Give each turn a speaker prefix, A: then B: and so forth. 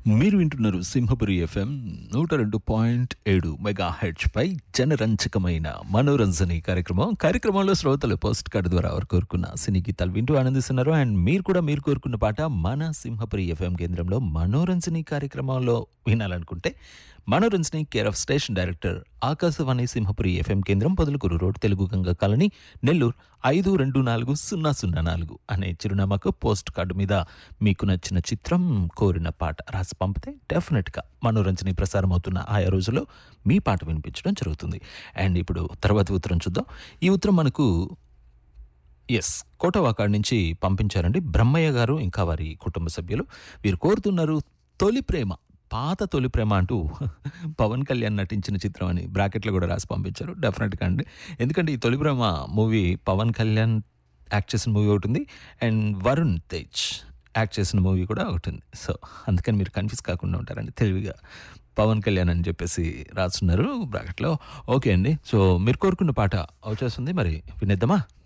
A: మీరు వింటున్నారు సింహపురి ఎఫ్ఎం నూట రెండు పాయింట్ ఏడు మెగా హెడ్జ్ పై జనరంజకమైన మనోరంజని కార్యక్రమం కార్యక్రమంలో శ్రోతలు పోస్ట్ కార్డు ద్వారా వారు కోరుకున్న సినీ గీతాలు వింటూ ఆనందిస్తున్నారు అండ్ మీరు కూడా మీరు కోరుకున్న పాట మన సింహపురి ఎఫ్ఎం కేంద్రంలో మనోరంజని కార్యక్రమంలో వినాలనుకుంటే Manoranjani care of station director Akashvani Simhapuri FM కేంద్రం పొదలకూరు రోడ్ తెలుగు గంగ కాలనీ నెల్లూరు ఐదు రెండు నాలుగు సున్నా సున్నా నాలుగు అనే చిరునామాకు పోస్ట్ కార్డు మీద మీకు నచ్చిన చిత్రం కోరిన పాట రాసి పంపితే డెఫినెట్గా మనోరంజని ప్రసారం అవుతున్న ఆయా రోజుల్లో మీ పాట వినిపించడం జరుగుతుంది అండ్ ఇప్పుడు తర్వాత ఉత్తరం చూద్దాం ఈ ఉత్తరం మనకు ఎస్ కోటవాకాడ్ నుంచి పంపించారండి బ్రహ్మయ్య గారు ఇంకా వారి కుటుంబ సభ్యులు వీరు కోరుతున్నారు తొలి ప్రేమ పాత తొలి ప్రేమ అంటూ పవన్ కళ్యాణ్ నటించిన చిత్రం అని బ్రాకెట్లో కూడా రాసి పంపించారు డెఫినెట్గా అండి ఎందుకంటే ఈ తొలి ప్రేమ మూవీ పవన్ కళ్యాణ్ యాక్ట్ చేసిన మూవీ ఒకటి ఉంది అండ్ వరుణ్ తేజ్ యాక్ట్ చేసిన మూవీ కూడా ఒకటి ఉంది సో అందుకని మీరు కన్ఫ్యూజ్ కాకుండా ఉంటారండి తెలివిగా పవన్ కళ్యాణ్ అని చెప్పేసి రాస్తున్నారు బ్రాకెట్లో ఓకే అండి సో మీరు కోరుకున్న పాట వచ్చేస్తుంది మరి వినేద్దామా